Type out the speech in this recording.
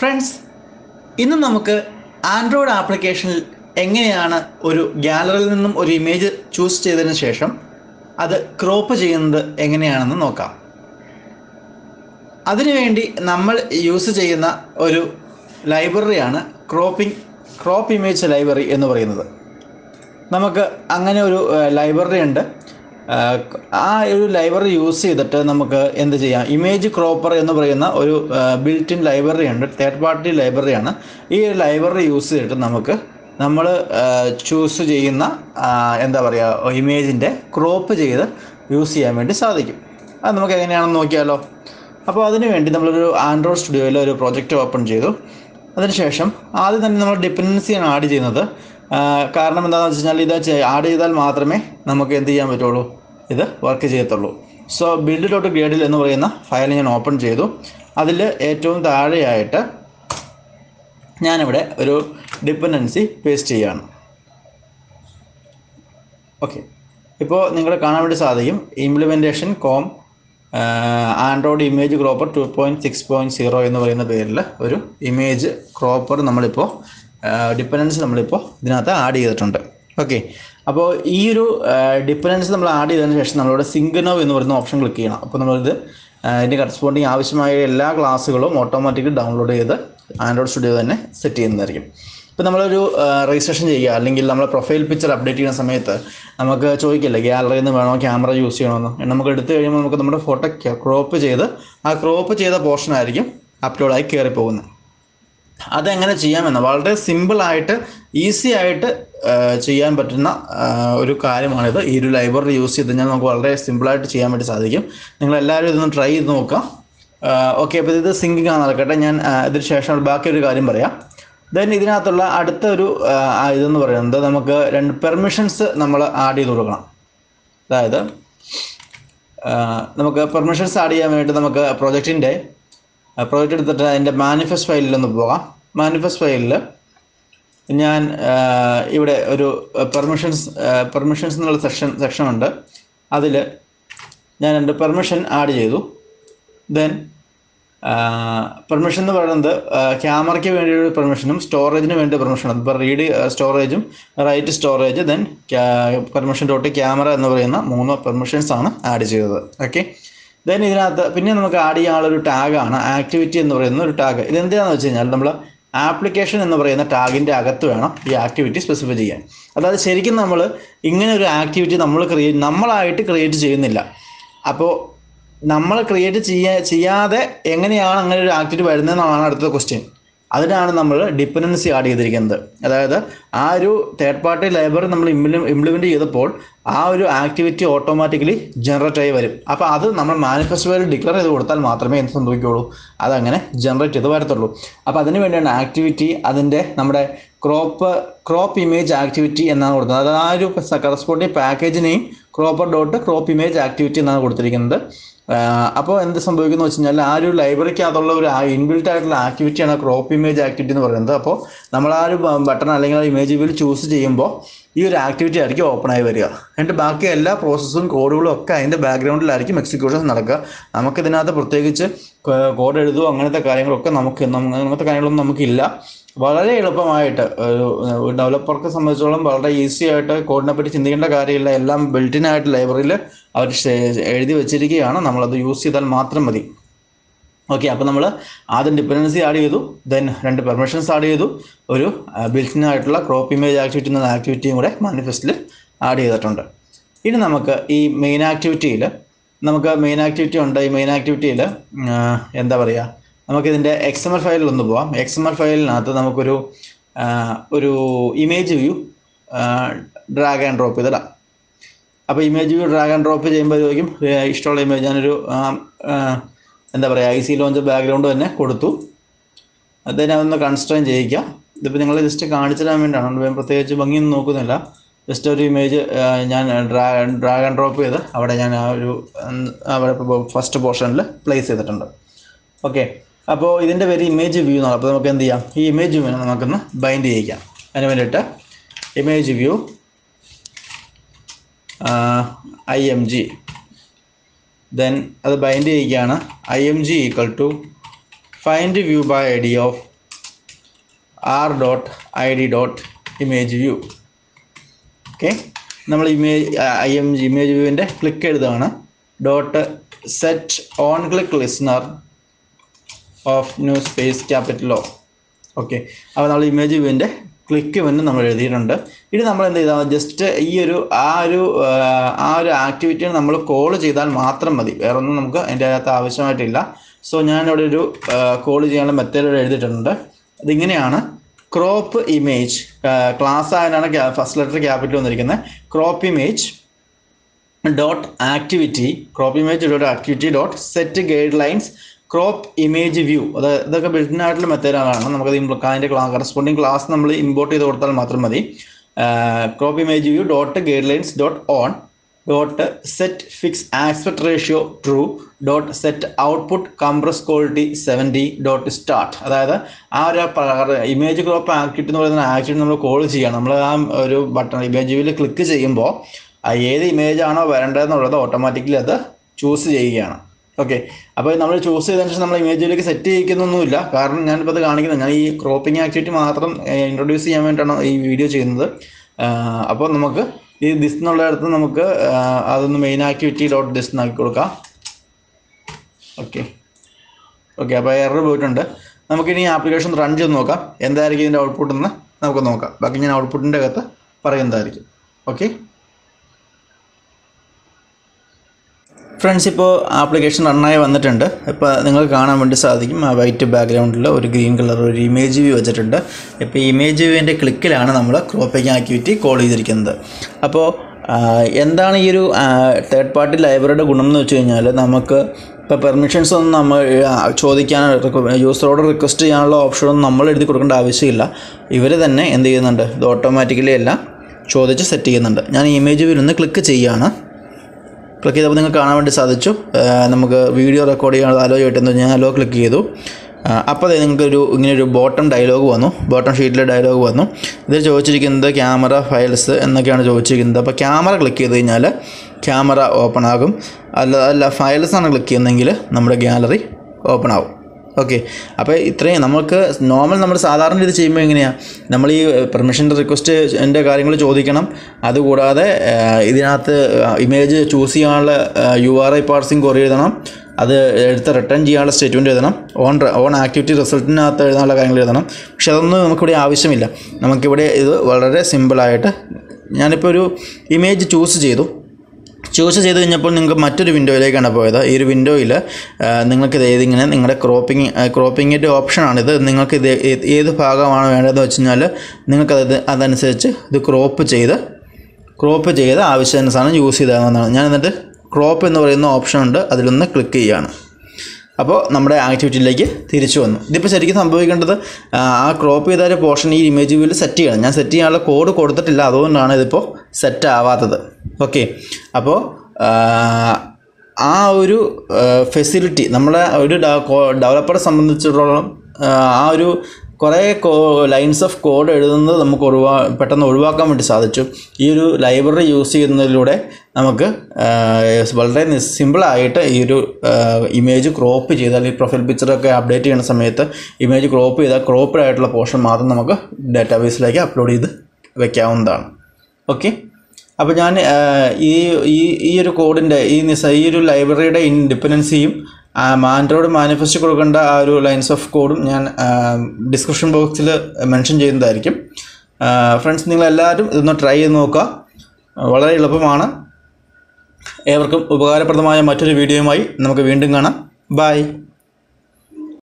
friends ഇന്ന് നമുക്ക് Android ആപ്ലിക്കേഷനിൽ എങ്ങനെയാണ് ഒരു ഗാലറിയിൽ നിന്നും ഒരു ഇമേജ് ചൂസ് ചെയ്തതിന് ശേഷം അത് ക്രോപ്പ് ചെയ്യുന്നത് എങ്ങനെയാണെന്ന് നോക്കാം അതിനുവേണ്ടി നമ്മൾ യൂസ് ചെയ്യുന്ന ഒരു ലൈബ്രറിയാണ് ക്രോപ്പിംഗ് ക്രോപ്പ് ഇമേജ് ലൈബ്രറി എന്ന് പറയുന്നത് നമുക്ക് അങ്ങനെ ഒരു ലൈബ്രറി ഉണ്ട് ആഹ് ആ ഒരു ലൈബ്രറി യൂസ് ചെയ്തിട്ട് നമുക്ക് എന്ത് ചെയ്യാം ഇമേജ് ക്രോപ്പർ എന്ന് പറയുന്ന ഒരു ബിൽറ്റ് ഇൻ ലൈബ്രറി ഉണ്ട് തേർഡ് പാർട്ടി ലൈബ്രറിയാണ് ഈ ഒരു ലൈബ്രറി യൂസ് ചെയ്തിട്ട് നമുക്ക് നമ്മൾ ചൂസ് ചെയ്യുന്ന ആഹ് എന്താ പറയുക ഇമേജിൻ്റെ ക്രോപ്പ് ചെയ്ത് യൂസ് ചെയ്യാൻ വേണ്ടി സാധിക്കും അത് നമുക്ക് എങ്ങനെയാണെന്ന് നോക്കിയാലോ അപ്പോൾ അതിനു വേണ്ടി നമ്മളൊരു ആൻഡ്രോയിഡ് സ്റ്റുഡിയോയിൽ ഒരു പ്രോജക്റ്റ് ഓപ്പൺ ചെയ്തു അതിനുശേഷം ആദ്യം തന്നെ നമ്മൾ ഡിപ്പെൻഡൻസിയാണ് ആഡ് ചെയ്യുന്നത് ആ, കാരണം എന്താണെന്ന് വെച്ച് കഴിഞ്ഞാൽ ഇത് ആഡ് ചെയ്താൽ മാത്രമേ നമുക്ക് എന്ത് ചെയ്യാൻ പറ്റുള്ളൂ ഇത് വർക്ക് ചെയ്യത്തുള്ളൂ സോ ബിൽഡ് ഡോട്ട് ഗ്രേഡിൽ എന്ന് പറയുന്ന ഫയൽ ഞാൻ ഓപ്പൺ ചെയ്തു അതിൽ ഏറ്റവും താഴെയായിട്ട് ഞാനിവിടെ ഒരു ഡിപ്പെൻഡൻസി പേസ്റ്റ് ചെയ്യുകയാണ് ഓക്കെ ഇപ്പോൾ നിങ്ങൾ കാണാൻ വേണ്ടി സാധിക്കും implementation com android image cropper two point six point zero എന്ന് പറയുന്ന പേരിൽ ഒരു ഇമേജ് ക്രോപ്പർ നമ്മളിപ്പോൾ ഡിപ്പെൻഡൻസ് നമ്മളിപ്പോൾ ഇതിനകത്ത് ആഡ് ചെയ്തിട്ടുണ്ട് ഓക്കെ അപ്പോൾ ഈ ഒരു ഡിപ്പെൻഡൻസ് നമ്മൾ ആഡ് ചെയ്തതിന് ശേഷം നമ്മളിവിടെ സിംഗനോ എന്ന് പറയുന്ന ഓപ്ഷൻ ക്ലിക്ക് ചെയ്യണം അപ്പോൾ നമ്മളിത് ഇതിൻ്റെ കറസ്പോണ്ടിങ് ആവശ്യമായ എല്ലാ ക്ലാസ്സുകളും ഓട്ടോമാറ്റിക്കലി ഡൗൺലോഡ് ചെയ്ത് ആൻഡ്രോയിഡ് സ്റ്റുഡിയോ തന്നെ സെറ്റ് ചെയ്യുന്നതായിരിക്കും ഇപ്പോൾ നമ്മളൊരു രജിസ്ട്രേഷൻ ചെയ്യുക അല്ലെങ്കിൽ നമ്മളെ പ്രൊഫൈൽ പിക്ചർ അപ്ഡേറ്റ് ചെയ്യുന്ന സമയത്ത് നമുക്ക് ചോദിക്കില്ല ഗ്യാലറിയിൽ നിന്ന് വേണോ ക്യാമറ യൂസ് ചെയ്യണമെന്ന് നമുക്ക് എടുത്തു കഴിയുമ്പോൾ നമുക്ക് നമ്മുടെ ഫോട്ടോ ക്രോപ്പ് ചെയ്ത് ആ ക്രോപ്പ് ചെയ്ത പോർഷൻ ആയിരിക്കും അപ്ലോഡായി കയറി പോകുന്നത് അതെങ്ങനെ ചെയ്യാമെന്ന് വളരെ സിമ്പിളായിട്ട് ഈസി ആയിട്ട് ആ, ചെയ്യാൻ പറ്റുന്ന ആ, ഒരു കാര്യമാണിത് ഈ ഒരു ലൈബ്രറി യൂസ് ചെയ്ത് കഴിഞ്ഞാൽ നമുക്ക് വളരെ സിമ്പിളായിട്ട് ചെയ്യാൻ വേണ്ടി സാധിക്കും നിങ്ങൾ എല്ലാവരും ഇതൊന്ന് ട്രൈ ചെയ്ത് നോക്കാം ഓക്കെ അപ്പോൾ ഇത് സിങ്കിങ് ആണ് നടക്കട്ടെ ഞാൻ ആ, ഇതിന് ശേഷം ബാക്കി ഒരു കാര്യം പറയാം ദെൻ ഇതിനകത്തുള്ള അടുത്ത ഒരു ആ, ഇതെന്ന് പറയുന്നത് നമുക്ക് രണ്ട് പെർമിഷൻസ് നമ്മൾ ആഡ് ചെയ്ത് കൊടുക്കണം അതായത് ആ, നമുക്ക് പെർമിഷൻസ് ആഡ് ചെയ്യാൻ വേണ്ടി നമുക്ക് പ്രൊജക്റ്റിൻ്റെ പ്രോജക്റ്റ് എടുത്തിട്ട് അതിൻ്റെ മാനിഫെസ്റ്റ് ഫയലിലൊന്ന് പോകാം മാനിഫെസ്റ്റ് ഫയലിൽ ഞാൻ ആ, ഇവിടെ ഒരു പെർമിഷൻസ് പെർമിഷൻസ് എന്നുള്ള സെക്ഷൻ സെക്ഷൻ ഉണ്ട് അതിൽ ഞാൻ എൻ്റെ പെർമിഷൻ ആഡ് ചെയ്തു ദെൻ പെർമിഷൻ എന്ന് പറയുന്നത് ക്യാമറയ്ക്ക് വേണ്ടി ഒരു പെർമിഷനും സ്റ്റോറേജിന് വേണ്ടി പെർമിഷനും ഇപ്പോൾ റീഡ് സ്റ്റോറേജും write storage then permission dot camera എന്ന് പറയുന്ന മൂന്ന് പെർമിഷൻസ് ആണ് ആഡ് ചെയ്തത് ഓക്കെ ദെൻ ഇതിനകത്ത് പിന്നെ നമുക്ക് ആഡ് ചെയ്യാനുള്ള ഒരു ടാഗാണ് ആക്ടിവിറ്റി എന്ന് പറയുന്ന ഒരു ടാഗ് ഇതെന്തിനാന്ന് വെച്ച് കഴിഞ്ഞാൽ നമ്മൾ ആപ്ലിക്കേഷൻ എന്ന് പറയുന്ന ടാഗിൻ്റെ അകത്ത് വേണം ഈ ആക്ടിവിറ്റി സ്പെസിഫൈ ചെയ്യാൻ അതായത് ശരിക്കും നമ്മൾ ഇങ്ങനെ ഒരു ആക്ടിവിറ്റി നമ്മൾ ക്രിയേറ്റ് നമ്മളായിട്ട് ക്രിയേറ്റ് ചെയ്യുന്നില്ല അപ്പോൾ നമ്മൾ ക്രിയേറ്റ് ചെയ്യാ ചെയ്യാതെ എങ്ങനെയാണ് അങ്ങനെ ഒരു ആക്ടിവിറ്റി വരുന്നതെന്നാണ് അടുത്ത ക്വസ്റ്റ്യൻ അതിനാണ് നമ്മൾ ഡിപ്പെൻഡൻസി ആഡ് ചെയ്തിരിക്കുന്നത് അതായത് ആ ഒരു തേർഡ് പാർട്ടി ലൈബ്രറി നമ്മൾ ഇംപ്ലിമെൻറ്റ് ചെയ്തപ്പോൾ ആ ഒരു ആക്ടിവിറ്റി ഓട്ടോമാറ്റിക്കലി ജനറേറ്റ് ആയി വരും അപ്പോൾ അത് നമ്മൾ മാനിഫെസ്റ്റോയിൽ ഡിക്ലെയർ ചെയ്ത് കൊടുത്താൽ മാത്രമേ എന്ത് സംഭവിക്കുകയുള്ളൂ അതങ്ങനെ ജനറേറ്റ് ചെയ്ത് വരത്തുള്ളൂ അപ്പോൾ അതിന് വേണ്ടിയാണ് ആക്ടിവിറ്റി അതിൻ്റെ നമ്മുടെ ക്രോപ്പ് ക്രോപ്പ് ഇമേജ് ആക്ടിവിറ്റി എന്നാണ് കൊടുക്കുന്നത് അത് ആ ഒരു കറസ്പോണ്ടിങ് പാക്കേജിനെയും cropper dot crop image activity എന്നാണ് കൊടുത്തിരിക്കുന്നത് അപ്പോൾ എന്ത് സംഭവിക്കുന്നു വെച്ച് കഴിഞ്ഞാൽ ആ ഒരു ലൈബ്രറിക്കകത്തുള്ള ഒരു ഇൻബിൽറ്റ് ആയിട്ടുള്ള ആക്ടിവിറ്റിയാണ് ക്രോപ്പ് ഇമേജ് ആക്ടിവിറ്റി എന്ന് പറയുന്നത് അപ്പോൾ നമ്മൾ ആ ഒരു ബട്ടൺ അല്ലെങ്കിൽ ആ ഇമേജ് വ്യൂ ചൂസ് ചെയ്യുമ്പോൾ ഈ ഒരു ആക്ടിവിറ്റി ആയിരിക്കും ഓപ്പൺ ആയി വരിക എന്നിട്ട് ബാക്കി എല്ലാ പ്രോസസ്സും കോഡുകളും ഒക്കെ അതിൻ്റെ ബാക്ക്ഗ്രൗണ്ടിലായിരിക്കും എക്സിക്യൂഷൻ നടക്കുക നമുക്ക് ഇതിനകത്ത് പ്രത്യേകിച്ച് കോഡ് എഴുതുകയോ അങ്ങനത്തെ കാര്യങ്ങളൊക്കെ നമുക്ക് നമ്മ- അങ്ങനത്തെ കാര്യങ്ങളൊന്നും നമുക്കില്ല വളരെ എളുപ്പമായിട്ട് ഒരു ഡെവലപ്പർക്ക് സംബന്ധിച്ചോളം വളരെ ഈസി ആയിട്ട് കോഡിനെ പറ്റി ചിന്തിക്കേണ്ട കാര്യമില്ല എല്ലാം ബിൽറ്റിൻ ആയിട്ട് ലൈബ്രറിയിൽ അവർ എഴുതി വെച്ചിരിക്കുകയാണ് നമ്മളത് യൂസ് ചെയ്താൽ മാത്രം മതി ഓക്കെ അപ്പോൾ നമ്മൾ ആദ്യം ഡിപ്പെൻഡൻസി ആഡ് ചെയ്തു ദെൻ രണ്ട് പെർമിഷൻസ് ആഡ് ചെയ്തു ഒരു ബിൽറ്റിൻ ആയിട്ടുള്ള ക്രോപ്പ് ഇമേജ് ആക്ടിവിറ്റി എന്ന ആക്ടിവിറ്റിയും കൂടെ മാനിഫെസ്റ്റിൽ ആഡ് ചെയ്തിട്ടുണ്ട് ഇനി നമുക്ക് ഈ മെയിൻ ആക്ടിവിറ്റിയിൽ നമുക്ക് മെയിൻ ആക്ടിവിറ്റി ഉണ്ട് ഈ മെയിൻ ആക്ടിവിറ്റിയിൽ എന്താ പറയുക നമുക്കിതിൻ്റെ എക്സ് എം എൽ ഫയലിൽ ഒന്ന് പോവാം എക്സ് എം എൽ ഫയലിനകത്ത് നമുക്കൊരു ആ, ഒരു image view drag and drop ചെയ്തിടാം അപ്പോൾ image view drag and drop ചെയ്യുമ്പോഴേക്കും ഏഹ് ഇഷ്ടമുള്ള ഇമേജ് ഞാനൊരു ആ, ആ, എന്താ പറയുക ഐ സി ലോഞ്ച് ബാക്ക്ഗ്രൗണ്ട് തന്നെ കൊടുത്തു അതിനെ ഒന്ന് കൺസ്ട്രെയിൻ ചെയ്യിക്കുക ഇതിപ്പോൾ നിങ്ങൾ ജസ്റ്റ് കാണിച്ചു തരാൻ വേണ്ടിയാണ് അതുകൊണ്ട് ഞാൻ പ്രത്യേകിച്ച് ഭംഗിയൊന്നും നോക്കുന്നില്ല ജസ്റ്റ് ഒരു ഇമേജ് ഞാൻ ഡ്രാ ഡ്രാഗ് ആൻഡ് ഡ്രോപ്പ് ചെയ്ത് അവിടെ ഞാൻ ആ ഒരു ഉം, അവിടെ ഫസ്റ്റ് പോർഷനിൽ പ്ലേസ് ചെയ്തിട്ടുണ്ട് ഓക്കെ അപ്പോൾ ഇതിൻ്റെ പേര് ഇമേജ് വ്യൂ എന്നാണ് അപ്പോൾ നമുക്ക് എന്ത് ചെയ്യാം ഈ ഇമേജ് വ്യൂ നമുക്കൊന്ന് ബൈൻഡ് ചെയ്യിക്കാം അതിന് വേണ്ടിയിട്ട് image view I M G then അത് ബൈൻഡ് ചെയ്യുകയാണ് I M G equal to find view by I D of R dot I D dot image view okay നമ്മൾ image I M G image വ്യൂവിൻ്റെ click എഴുതുകയാണ് dot set on click listener of new space ക്യാപിറ്റലോ okay അപ്പോൾ നമ്മൾ image വ്യൂവിൻ്റെ click വന്ന് നമ്മൾ എഴുതിയിട്ടുണ്ട് ഇനി നമ്മൾ എന്ത് ചെയ്താൽ ജസ്റ്റ് ഈ ഒരു ആ ഒരു ആ, ആ ഒരു ആക്ടിവിറ്റിയെ നമ്മൾ കോൾ ചെയ്താൽ മാത്രം മതി വേറെ ഒന്നും നമുക്ക് അതിൻ്റെ അകത്ത് ആവശ്യമായിട്ടില്ല സോ ഞാനിവിടെ ഒരു കോൾ ചെയ്യാനുള്ള മെത്തേഡ് എഴുതിയിട്ടുണ്ട് അതിങ്ങനെയാണ് ക്രോപ്പ് ഇമേജ് ക്ലാസ് ആയതാണ് ഫസ്റ്റ് ലെറ്റർ ക്യാപിറ്റൽ വന്നിരിക്കുന്നത് crop image dot activity crop image dot activity dot set guide lines crop image view അത് ഇതൊക്കെ ബിൽഡിൻ ആയിട്ടുള്ള മെത്തേഡുകളാണ് നമുക്കത് ഇംപ്ലോ അതിൻ്റെ കറസ്പോണ്ടിങ് ക്ലാസ് നമ്മൾ ഇമ്പോർട്ട് ചെയ്ത് കൊടുത്താൽ മാത്രം മതി crop image view dot guide lines dot on dot set fix aspect ratio true dot set output compress quality seventy dot start അതായത് ആ ഒരു ഇമേജ് ക്രോപ്പ് ആക്ടിവിറ്റി എന്ന് പറയുന്ന ആക്ടിവിറ്റി നമ്മൾ കോൾ ചെയ്യണം നമ്മൾ ആ ഒരു ബട്ടൺ ഇമേജ് വ്യൂവിൽ ക്ലിക്ക് ചെയ്യുമ്പോൾ ആ ഏത് ഇമേജ് ആണോ വരേണ്ടതെന്നുള്ളത് ഓട്ടോമാറ്റിക്കലി അത് ചൂസ് ചെയ്യുകയാണ് ഓക്കെ അപ്പോൾ നമ്മൾ ചൂസ് ചെയ്തതിന് ശേഷം നമ്മൾ ഇമേജിലേക്ക് സെറ്റ് ചെയ്യിക്കുന്നൊന്നുമില്ല കാരണം ഞാനിപ്പോൾ അത് കാണിക്കുന്നത് ഞാൻ ഈ ക്രോപ്പിംഗ് ആക്ടിവിറ്റി മാത്രം ഇൻട്രൊഡ്യൂസ് ചെയ്യാൻ വേണ്ടിയിട്ടാണ് ഈ വീഡിയോ ചെയ്യുന്നത് അപ്പോൾ നമുക്ക് ഈ ദിസ് എന്നുള്ളിടത്ത് നമുക്ക് ആ, അതൊന്ന് മെയിൻ ആക്ടിവിറ്റി ഡോട്ട് ദിസ് എന്നാക്കി കൊടുക്കാം ഓക്കെ ഓക്കെ അപ്പോൾ എറർ പോയിട്ടുണ്ട് നമുക്കിനി ആപ്ലിക്കേഷൻ റൺ ചെയ്ത് നോക്കാം എന്തായിരിക്കും ഇതിൻ്റെ ഔട്ട്പുട്ട് എന്ന് നമുക്ക് നോക്കാം ബാക്കി ഞാൻ ഔട്ട്പുട്ടിൻ്റെ അകത്ത് പറയുന്നതായിരിക്കും ഓക്കെ ഫ്രണ്ട്സ് ഇപ്പോൾ ആപ്ലിക്കേഷൻ റണ്ണായി വന്നിട്ടുണ്ട് ഇപ്പോൾ നിങ്ങൾക്ക് കാണാൻ വേണ്ടി സാധിക്കും ആ വൈറ്റ് ബാക്ക്ഗ്രൗണ്ടിൽ ഒരു ഗ്രീൻ കളർ ഒരു ഇമേജ് വ്യൂ വെച്ചിട്ടുണ്ട് ഇപ്പോൾ ഇമേജ് വ്യൂവിൻ്റെ ക്ലിക്കിലാണ് നമ്മൾ ക്രോപ്പിംഗ് ആക്ടിവിറ്റി കോൾ ചെയ്തിരിക്കുന്നത് അപ്പോൾ ആ, എന്താണ് ഈ ഒരു തേർഡ് പാർട്ടി ലൈബ്രറിയുടെ ഗുണം എന്ന് വെച്ച് കഴിഞ്ഞാൽ നമുക്ക് ഇപ്പോൾ പെർമിഷൻസ് ഒന്നും നമ്മൾ ആ, ചോദിക്കാൻ യൂസറോട് റിക്വസ്റ്റ് ചെയ്യാനുള്ള ഓപ്ഷനൊന്നും നമ്മൾ എഴുതി കൊടുക്കേണ്ട ആവശ്യമില്ല ഇവർ തന്നെ എന്ത് ചെയ്യുന്നുണ്ട് ഇത് ഓട്ടോമാറ്റിക്കലി എല്ലാം ചോദിച്ച് സെറ്റ് ചെയ്യുന്നുണ്ട് ഞാൻ ഇമേജ് വ്യൂവിൽ നിന്ന് ക്ലിക്ക് ചെയ്യുകയാണ് ക്ലിക്ക് ചെയ്തപ്പോൾ നിങ്ങൾക്ക് കാണാൻ വേണ്ടി സാധിച്ചു ആ, നമുക്ക് വീഡിയോ റെക്കോർഡ് ചെയ്യാനുള്ള അലോ ചോദിട്ടെന്ന് ഞാൻ അലോ ക്ലിക്ക് ചെയ്തു ആ, അപ്പോൾ ദേ നിങ്ങൾക്ക് ഒരു ഇങ്ങനെ ഒരു ബോട്ടം ഡയലോഗ് വന്നു ബോട്ടം ഷീറ്റിലെ ഡയലോഗ് വന്നു ഇതിൽ ചോദിച്ചിരിക്കുന്നത് ക്യാമറ ഫയൽസ് എന്നൊക്കെയാണ് ചോദിച്ചിരിക്കുന്നത് അപ്പോൾ ക്യാമറ ക്ലിക്ക് ചെയ്ത് കഴിഞ്ഞാൽ ക്യാമറ ഓപ്പൺ ആകും അല്ല അല്ല ഫയൽസ് ആണ് ക്ലിക്ക് ചെയ്യുന്നതെങ്കിൽ നമ്മുടെ ഗാലറി ഓപ്പൺ ആവും ഓക്കെ അപ്പോൾ ഇത്രയും നമുക്ക് നോർമൽ നമ്മൾ സാധാരണ ഇത് ചെയ്യുമ്പോൾ എങ്ങനെയാണ് നമ്മൾ ഈ പെർമിഷൻ്റെ റിക്വസ്റ്റ് എൻ്റെ കാര്യങ്ങൾ ചോദിക്കണം അതുകൂടാതെ ആ, ഇതിനകത്ത് ഇമേജ് ചൂസ് ചെയ്യാനുള്ള യു ആർ ഐ പാർസിങ് കുറേ എഴുതണം അത് എടുത്ത് റിട്ടേൺ ചെയ്യാനുള്ള സ്റ്റേറ്റ്മെൻറ്റ് എഴുതണം ഓൺ ഓൺ ആക്ടിവിറ്റി റിസൾട്ടിനകത്ത് എഴുതാനുള്ള കാര്യങ്ങൾ എഴുതണം പക്ഷെ അതൊന്നും നമുക്കിവിടെ ആവശ്യമില്ല നമുക്കിവിടെ ഇത് വളരെ സിമ്പിളായിട്ട് ഞാനിപ്പോൾ ഒരു ഇമേജ് ചൂസ് ചെയ്തു ചൂസ് ചെയ്ത് കഴിഞ്ഞപ്പോൾ നിങ്ങൾക്ക് മറ്റൊരു വിൻഡോയിലേക്കാണ് പോയത് ഈ ഒരു വിൻഡോയിൽ നിങ്ങൾക്ക് ഇത് ഏതിങ്ങനെ നിങ്ങളുടെ ക്രോപ്പിംഗ് ക്രോപ്പിങ്ങിൻ്റെ ഓപ്ഷനാണിത് നിങ്ങൾക്ക് ഇത് ഏ- ഏത് ഭാഗമാണ് വേണ്ടതെന്ന് വെച്ച് കഴിഞ്ഞാൽ നിങ്ങൾക്കത് അതനുസരിച്ച് ഇത് ക്രോപ്പ് ചെയ്ത് ക്രോപ്പ് ചെയ്ത് ആവശ്യാനുസരണം യൂസ് ചെയ്താകുന്നതാണ് ഞാൻ എന്നിട്ട് ക്രോപ്പ് എന്ന് പറയുന്ന ഓപ്ഷൻ ഉണ്ട് അതിലൊന്ന് ക്ലിക്ക് ചെയ്യുകയാണ് അപ്പോൾ നമ്മുടെ ആക്ടിവിറ്റിയിലേക്ക് തിരിച്ചു വന്നു ഇതിപ്പോൾ ശരിക്കും സംഭവിക്കേണ്ടത് ആ, ആ ക്രോപ്പ് ചെയ്ത ഒരു പോർഷൻ ഈ ഇമേജ് വ്യൂവിൽ സെറ്റ് ചെയ്യണം ഞാൻ സെറ്റ് ചെയ്യാനുള്ള കോഡ് കൊടുത്തിട്ടില്ല അതുകൊണ്ടാണ് ഇതിപ്പോൾ സെറ്റ് ആവാത്തത് ഓക്കെ അപ്പോൾ ആ, ആ ഒരു ഫെസിലിറ്റി നമ്മളെ ഒരു ഡെവലപ്പറെ സംബന്ധിച്ചിടത്തോളം ആ, ആ ഒരു കുറേ കോ ലൈൻസ് ഓഫ് കോഡ് എഴുതുന്നത് നമുക്ക് ഒഴിവാ പെട്ടെന്ന് ഒഴിവാക്കാൻ വേണ്ടി സാധിച്ചു ഈ ഒരു ലൈബ്രറി യൂസ് ചെയ്യുന്നതിലൂടെ നമുക്ക് ആ, വളരെ സിമ്പിളായിട്ട് ഈ ഒരു ഇമേജ് ക്രോപ്പ് ചെയ്താൽ ഈ പ്രൊഫൈൽ പിക്ചറൊക്കെ അപ്ഡേറ്റ് ചെയ്യുന്ന സമയത്ത് ഇമേജ് ക്രോപ്പ് ചെയ്താൽ ക്രോപ്പഡ് ആയിട്ടുള്ള പോർഷൻ മാത്രം നമുക്ക് ഡാറ്റാബേസിലേക്ക് അപ്ലോഡ് ചെയ്ത് വെക്കാവുന്നതാണ് ഓക്കെ അപ്പോൾ ഞാൻ ആ, ഈ ഈ ഈ ഒരു കോഡിൻ്റെ ഈ നിസ ഈ ഒരു ലൈബ്രറിയുടെ ഇൻഡിപെൻഡൻസിയും ആൻഡ്രോയിഡ് മാനിഫെസ്റ്റ് കൊടുക്കേണ്ട ആ ഒരു ലൈൻസ് ഓഫ് കോഡും ഞാൻ ഡിസ്ക്രിപ്ഷൻ ബോക്സിൽ മെൻഷൻ ചെയ്യുന്നതായിരിക്കും ഫ്രണ്ട്സ് നിങ്ങളെല്ലാവരും ഇതൊന്ന് ട്രൈ ചെയ്ത് നോക്കുക വളരെ എളുപ്പമാണ് ഏവർക്കും ഉപകാരപ്രദമായ മറ്റൊരു വീഡിയോയുമായി നമുക്ക് വീണ്ടും കാണാം ബൈ